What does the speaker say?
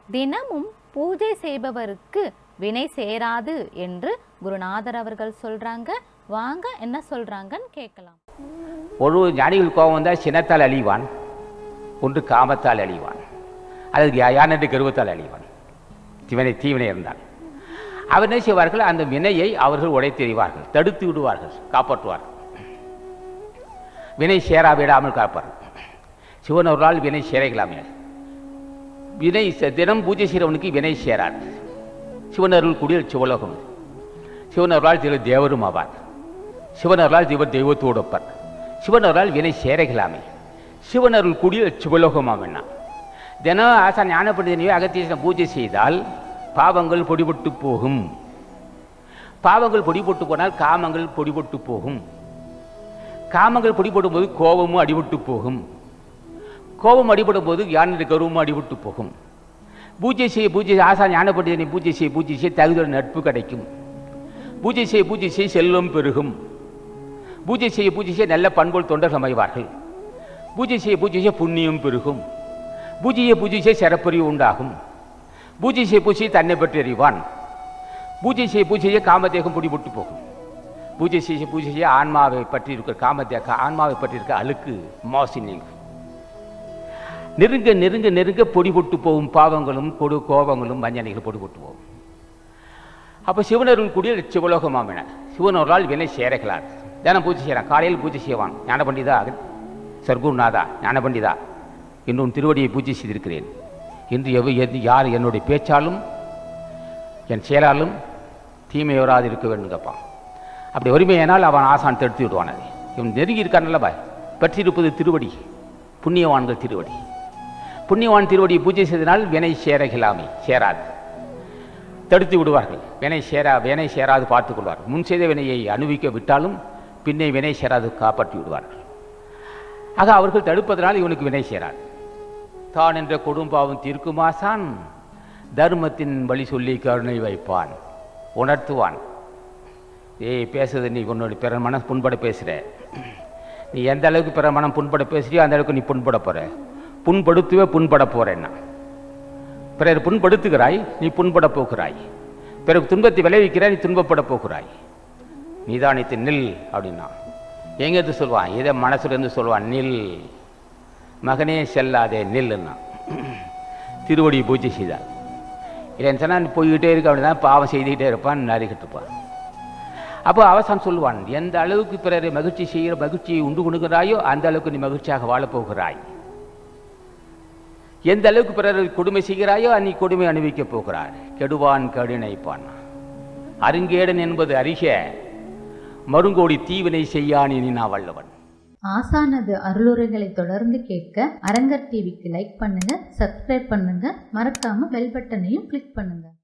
தினமும் பூஜை செய்பவருக்கு வினை சேராது என்று குருநாதர் அவர்கள் சொல்றாங்க வாங்க என்ன சொல்றாங்கன்னு கேட்கலாம் ஒரு ஞானிகள் கோபம் வந்தால் சினத்தால் அழிவான் ஒன்று காமத்தால் அழிவான் அல்லது யானென்று கருவத்தால் அழிவான் தீவனை தீவினை இருந்தால் அவர் என்ன செய்வார்கள் அந்த வினையை அவர்கள் உடைத்தெறிவார்கள் தடுத்து விடுவார்கள் காப்பாற்றுவார்கள் வினை சேரா விடாமல் காப்பார்கள் சிவன் ஒரு நாள் வினை சேரைகளாமே வினை ச- தினம் பூஜை செய்கிறவனுக்கு வினை சேராது சிவன் அருள் குடியில் சிவலோகம் சிவன் அருளால் திரு தேவரும் ஆவார் சிவன் அருளால் இவர் தெய்வத்தோடு ஒப்பார் சிவன் அருளால் வினை சேரைகளாமே சிவன் அருள் குடியில் சிவலோகமாம் தினம் ஆசா ஞானப்படுத்தினையோ அகத்தீசனை பூஜை செய்தால் பாவங்கள் பொடிபட்டு போகும் பாவங்கள் பொடிபட்டு போனால் காமங்கள் பொடிபட்டு போகும் காமங்கள் பொடிபடும் போது கோபமும் அடிபட்டு போகும் கோபம் அடிபடும் போது யானை கருவமும் அடிபட்டு போகும் பூஜை செய்ய பூஜை ஆசா ஞானப்படுத்தினை பூஜை செய்ய பூஜை செய்ய தகுதியோட நட்பு கிடைக்கும் பூஜை செய்ய பூஜை செய்ய செல்வம் பெருகும் பூஜை செய்ய பூஜை செய்ய நல்ல பண்புகள் தொண்டர்கள் அமைவார்கள் பூஜை செய்ய பூஜை செய்ய புண்ணியம் பெருகும் பூஜையை பூஜை செய்ய சிறப்பறிவு உண்டாகும் பூஜை செய்ய பூஜை தன்னை பற்றி அறிவான் பூஜை செய்ய பூஜை செய்ய காமதேகம் பிடிபட்டு போகும் பூஜை செய்ய பூஜை செய்ய ஆன்மாவை பற்றி இருக்கிற காமதேக ஆன்மாவை பற்றி இருக்க அழுக்கு மாசி நீங்கும் நெருங்க நெருங்க நெருங்க பொடிபட்டு போகும் பாவங்களும் கொடு கோபங்களும் வஞ்சனைகள் பொடிபட்டு போகும் அப்போ சிவனருள் கூடிய சிவலோகமாமின சிவன் ஒரு நாள் வினை சேரகலார் தினம் பூஜை செய்கிறான் காலையில் பூஜை செய்வான் ஞான பண்டிதா சர்க்குருநாதா ஞான பண்டிதா இன்னும் திருவடியை பூஜை செய்திருக்கிறேன் இன்று எவ எது யார் என்னுடைய பேச்சாலும் என் செயலாலும் தீமை வராது இருக்க வேண்டும் கேட்பான் அப்படி வறுமையானால் அவன் ஆசான் தடுத்து விடுவான் அதை இவன் நெருங்கி இருக்கான்ல பாய் பற்றியிருப்பது திருவடி புண்ணியவான்கள் திருவடி புண்ணியவான் திருவடியை பூஜை செய்தனால் வினை சேரகிலாமை சேராது தடுத்து விடுவார்கள் வினை சேரா வினை சேராது பார்த்துக் கொள்வார்கள் முன் செய்த வினையை அனுபவிக்க விட்டாலும் பின்னே வினை சேராது காப்பாற்றி விடுவார்கள் ஆக அவர்கள் தடுப்பதனால் இவனுக்கு வினை சேராது தான் என்ற கொடும்பாவும் தீர்க்குமாசான் தர்மத்தின் வழி சொல்லி கருணை வைப்பான் உணர்த்துவான் ஏய் பேசுறது நீ உன்னோட பிற மனம் புண்பட பேசுகிற நீ எந்த அளவுக்கு பிற மனம் புண்பட பேசுறியோ அந்த அளவுக்கு நீ புண்பட போற புண்படுத்துவே புண்பட போறேன்னா பிறர் புண்படுத்துகிறாய் நீ புண்பட போகிறாய் பிறகு துன்பத்தை விளைவிக்கிறாய் நீ துன்பப்பட போகிறாய் நீதானித்து நில் அப்படின்னா எங்கேருந்து சொல்லுவான் இதை மனசுலேருந்து சொல்லுவான் நில் மகனே செல்லாதே நில்லுன்னா திருவடி பூஜை செய்தார் இல்லைன்னு சொன்னால் நீ போய்கிட்டே இருக்க அப்படிதான் பாவம் செய்துக்கிட்டே இருப்பான் நறுக்கிட்டு இருப்பான் அப்போ அவசான் சொல்லுவான் எந்த அளவுக்கு பிறரை மகிழ்ச்சி செய்கிற மகிழ்ச்சியை உண்டு கொண்டுகிறாயோ அந்த அளவுக்கு நீ மகிழ்ச்சியாக வாழப் போகிறாய் எந்த அளவுக்கு பிறர் கொடுமை செய்கிறாயோ நீ கொடுமை அனுபவிக்கப் போகிறார் கெடுவான் கடினைப்பான் அருங்கேடன் என்பது அறிக மருங்கோடி தீவினை செய்யான் இனி நான் வல்லவன் ஆசானது அருளுரைகளை தொடர்ந்து கேட்க அரங்கர் டிவிக்கு லைக் பண்ணுங்க சப்ஸ்கிரைப் பண்ணுங்க மறக்காம பெல் பட்டனையும் கிளிக் பண்ணுங்க